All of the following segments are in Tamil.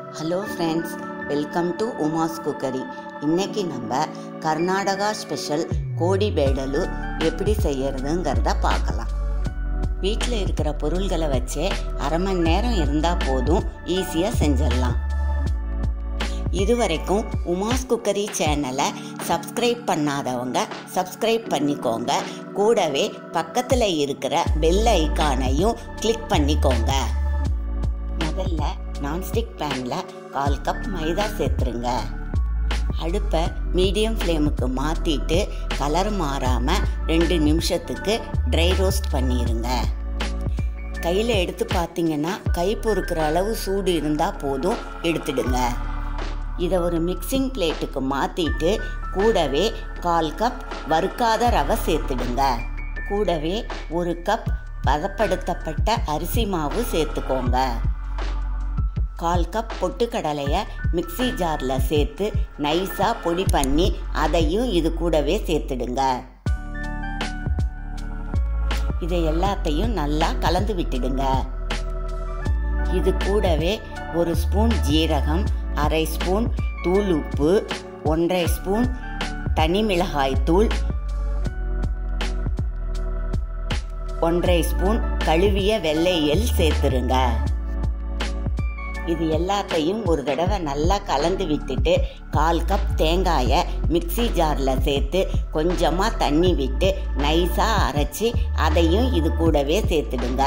hello friends welcome to Uma's cookery இன்னைக்கு நம்ம கர்நாடகா ஸ்பெஷல் கோடி பேடலு எப்படி செய்யறதுங்கிறத பார்க்கலாம் வீட்டில் இருக்கிற பொருள்களை வச்சே அரை மணி நேரம் இருந்தால் போதும் ஈஸியாக செஞ்சிடலாம் இதுவரைக்கும் உமாஸ் குக்கரி சேனலை சப்ஸ்கிரைப் பண்ணாதவங்க சப்ஸ்கிரைப் பண்ணிக்கோங்க கூடவே பக்கத்தில் இருக்கிற பெல் ஐக்கானையும் கிளிக் பண்ணிக்கோங்க முதல்ல நான்ஸ்டிக் பேனில் கால் கப் மைதா சேர்த்துருங்க அடுப்பை மீடியம் ஃப்ளேமுக்கு மாற்றிட்டு கலர் மாறாமல் ரெண்டு நிமிஷத்துக்கு ட்ரை ரோஸ்ட் பண்ணிடுங்க கையில் எடுத்து பார்த்தீங்கன்னா கை பொறுக்கிற அளவு சூடு இருந்தால் போதும் எடுத்துடுங்க இதை ஒரு மிக்சிங் பிளேட்டுக்கு மாற்றிட்டு கூடவே கால் கப் வறுக்காத ரவை சேர்த்துடுங்க கூடவே ஒரு கப் பதப்படுத்தப்பட்ட அரிசி மாவு சேர்த்துக்கோங்க கால் கப் பொட்டுக்கடலையை மிக்சி ஜாரில் சேர்த்து நைஸாக பொடி பண்ணி அதையும் இது கூடவே சேர்த்துடுங்க இதை எல்லாத்தையும் நல்லா கலந்து விட்டுடுங்க இது கூடவே ஒரு ஸ்பூன் ஜீரகம் அரை ஸ்பூன் தூள் உப்பு ஒன்றரை ஸ்பூன் தனி மிளகாய் தூள் ஒன்றரை ஸ்பூன் கழுவிய வெள்ளை எள் சேர்த்துருங்க இது எல்லாத்தையும் ஒரு தடவை நல்லா கலந்து விட்டுட்டு கால் கப் தேங்காயை மிக்சி ஜாரில் சேர்த்து கொஞ்சமாக தண்ணி விட்டு நைஸாக அரைச்சி அதையும் இது கூடவே சேர்த்துடுங்க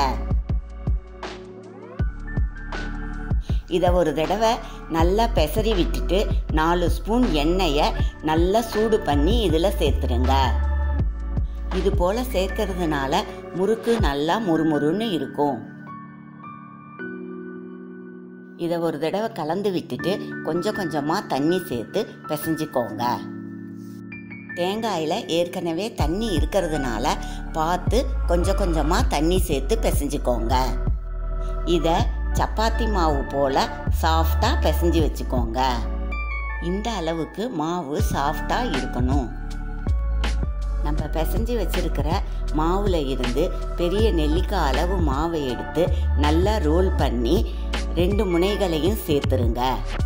இதை ஒரு தடவை நல்லா பெசரி விட்டுட்டு நாலு ஸ்பூன் எண்ணெயை நல்லா சூடு பண்ணி இதில் சேர்த்துருங்க இது போல் சேர்க்கறதுனால முறுக்கு நல்லா முறுமுறுன்னு இருக்கும் இதை ஒரு தடவை கலந்து விட்டுட்டு கொஞ்சம் கொஞ்சமாக தண்ணி சேர்த்து பிசைஞ்சிக்கோங்க தேங்காயில் ஏற்கனவே தண்ணி இருக்கிறதுனால பார்த்து கொஞ்சம் கொஞ்சமாக தண்ணி சேர்த்து பிசைஞ்சிக்கோங்க இதை சப்பாத்தி மாவு போல் சாஃப்டாக பிசைஞ்சு வச்சுக்கோங்க இந்த அளவுக்கு மாவு சாஃப்டாக இருக்கணும் நம்ம பிசைஞ்சு வச்சிருக்கிற மாவில் இருந்து பெரிய நெல்லிக்காய் அளவு மாவை எடுத்து நல்லா ரோல் பண்ணி ரெண்டு முனைகளையும் சேர்த்துருங்க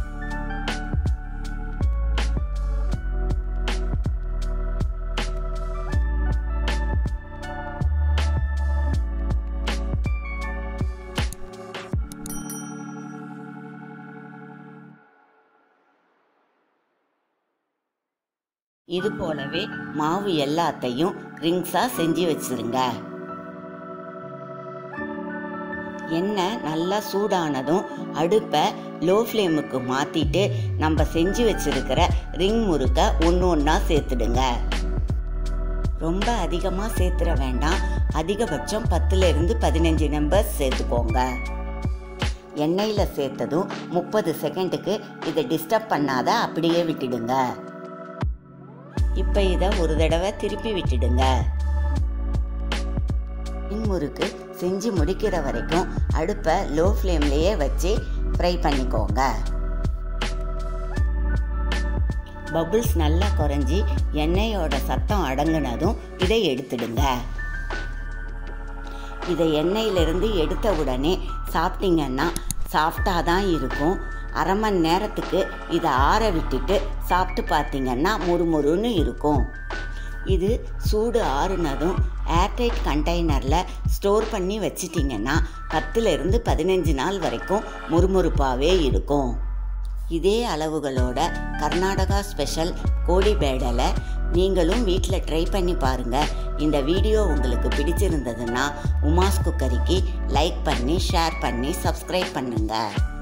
இது போலவே மாவு எல்லாத்தையும் ரிங்ஸாக செஞ்சு வச்சிருங்க எண்ணெய் நல்லா சூடானதும் அடுப்பை லோ ஃப்ளேமுக்கு மாற்றிட்டு நம்ம செஞ்சு வச்சிருக்கிற ரிங் முறுக்கை ஒன்று ஒன்றா சேர்த்துடுங்க ரொம்ப அதிகமாக சேர்த்துட வேண்டாம் அதிகபட்சம் பத்துலேருந்து பதினஞ்சு நம்பர்ஸ் சேர்த்துக்கோங்க எண்ணெயில் சேர்த்ததும் முப்பது செகண்டுக்கு இதை டிஸ்டர்ப் பண்ணாத அப்படியே விட்டுடுங்க இப்போ இதை ஒரு தடவை திருப்பி விட்டுடுங்க முறுக்கு செஞ்சு முடிக்கிற வரைக்கும் அடுப்பை லோ ஃப்ளேம்லேயே வச்சு ஃப்ரை பண்ணிக்கோங்க பபுள்ஸ் நல்லா குறைஞ்சி எண்ணெயோட சத்தம் அடங்குனதும் இதை எடுத்துடுங்க இதை எண்ணெயிலிருந்து எடுத்த உடனே சாப்பிட்டீங்கன்னா சாஃப்டாக தான் இருக்கும் அரை மணி நேரத்துக்கு இதை ஆற விட்டுட்டு சாப்பிட்டு பார்த்தீங்கன்னா முறுமுறுன்னு இருக்கும் இது சூடு ஆறுனதும் ஏர்டைட் கண்டெய்னரில் ஸ்டோர் பண்ணி வச்சிட்டிங்கன்னா பத்துலேருந்து பதினஞ்சு நாள் வரைக்கும் முறுமுறுப்பாகவே இருக்கும் இதே அளவுகளோட கர்நாடகா ஸ்பெஷல் கோடி பேடலை நீங்களும் வீட்டில் ட்ரை பண்ணி பாருங்கள் இந்த வீடியோ உங்களுக்கு பிடிச்சிருந்ததுன்னா உமாஸ் குக்கரிக்கு லைக் பண்ணி ஷேர் பண்ணி சப்ஸ்கிரைப் பண்ணுங்கள்